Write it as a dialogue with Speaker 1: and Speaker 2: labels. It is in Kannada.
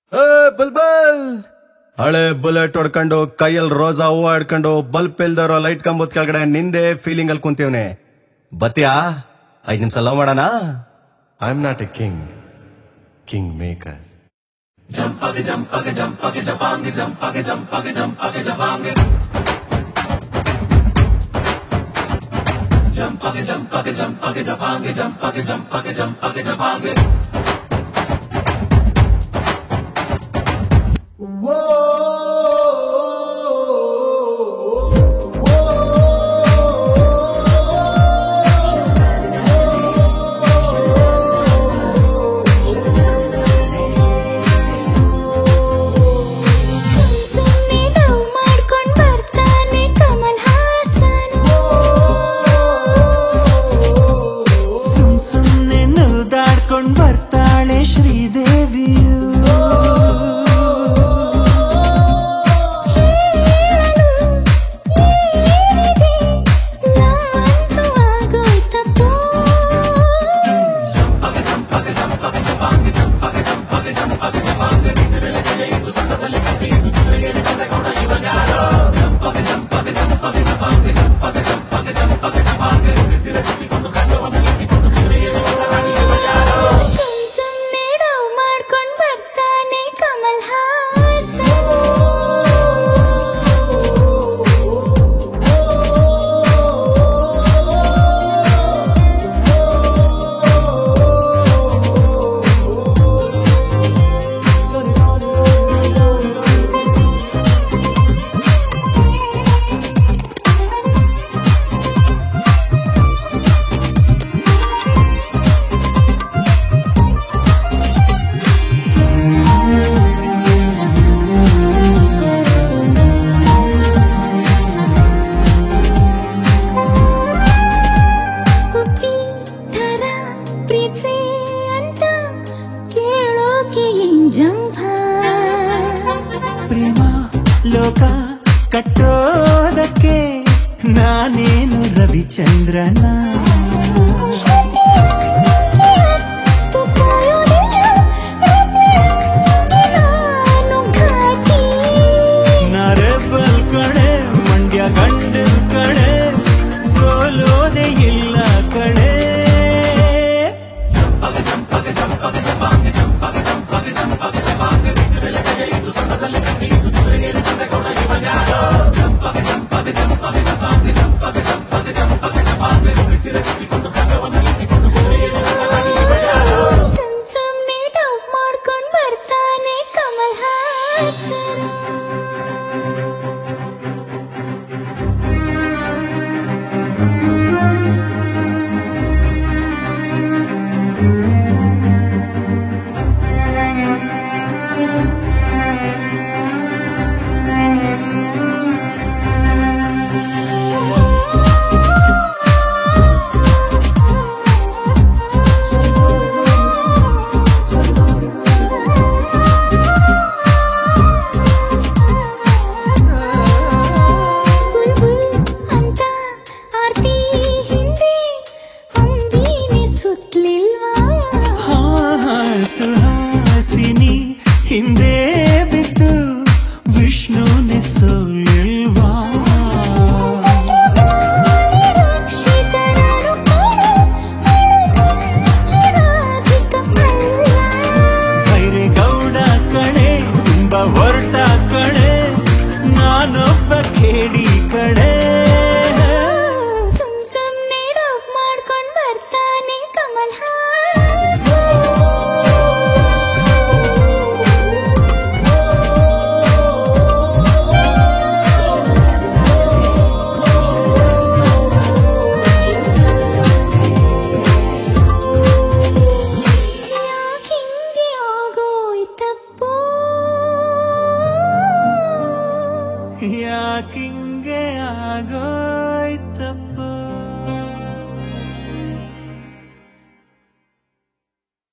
Speaker 1: ಏ ಬಲ್ಬಲ್ ಹಳೆ ಬುಲೆಟ್ ಹೊಡ್ಕೊಂಡು ಕೈಯಲ್ಲಿ ರೋಸಾ ಹೂವ ಹಿಡ್ಕೊಂಡು ಬಲ್ಪ್ ಇಲ್ದರೋ ಲೈಟ್ ಕಂಬದ ಕೆಳಗಡೆ ನಿಂದೆ ಫೀಲಿಂಗ್ ಅಲ್ಲಿ ಕುಂತೀವ್ನೆ ಬತ್ತೀಯಾ ಐದ್ ನಿಮಿಷ ಲವ್ ಮಾಡೋಣ
Speaker 2: I am not a king kingmaker
Speaker 3: ಸುಮ್ ಸುಮ್ನೆ ಲವ್ ಮಾಡ್ಕೊಂಡ್ ಬರ್ತಾನೆ ಕಮಲ್ ಹಾಸನ್
Speaker 4: ಸುಮ್ ಸುಮ್ನೆ ನಲ್ದಾಡ್ಕೊಂಡ್ ಬರ್ತಾಳೆ ಶ್ರೀದೇವಿಯು
Speaker 3: ಏನಿದೆ ನಮ್ಮಂತೂ ಆಗೋಯ್ತಪ್ಪೋ ಸುಮ್ ಸುಮ್ನೆ ಲವ್ ಮಾಡ್ಕೊಂಡ್ ಬರ್ತಾನೆ ಕಮಲ್ ಹುಟ್ಟಿ ಥರ ಪ್ರೀತಿ ಅಂತ ಕೇಳೋಕೆ ಏನ್ ಜಂಭ
Speaker 4: ಪ್ರೇಮ ಲೋಕ ಕಟ್ಟೋದಕ್ಕೆ ನಾನೇನು ರವಿಚಂದ್ರನ ನರಬಲ್ ಕಡೆ ಮಂಡ್ಯ ಗಂಡ ಕಡೆ ಸೋಲೋದೆ ಇಲ್ಲ ಕಡೆ
Speaker 3: ಸುಮ್ ಸುಮ್ನೆ ಲವ್ ಮಾಡ್ಕೊಂಡ್ ಬರ್ತಾನೆ ಕಮಲ್ ಹಾಸನ್ ಬುಲ್ಬುಲ್ ಅಂತ ಆರ್ತಿ ಹಿಂದೆ ಅಂಬೀನೆ ಸುತ್ತಲಿಲ್ವಾ
Speaker 4: ಹಾ ಸುಹಾಸಿನಿ ಹಿಂದೆ ಬಿದ್ದು ವಿಷ್ಣುನೆ ಸೋಲಿಲ್ವಾ
Speaker 3: ರಕ್ಷಿತನಾನು ಚಿರಾಧಿಕಮಲ್ಲ
Speaker 4: ಗೌಡ ಕಡೆ ತುಂಬ ಹೊರಟ ಕಡೆ ನಾನೊಬ್ಬ ಕೇಳಿ ಕಡೆ
Speaker 3: ಸುಮ್ ಸುಮ್ನೆ ಲವ್ ಮಾಡ್ಕೊಂಡ್ ಬರ್ತಾನೆ ಕಮಲ್ ಯಾಕಿಂಗೆ ಆಗೋಯ್ತಪ್ಪೋ
Speaker 4: ಯಾಕಿಂಗ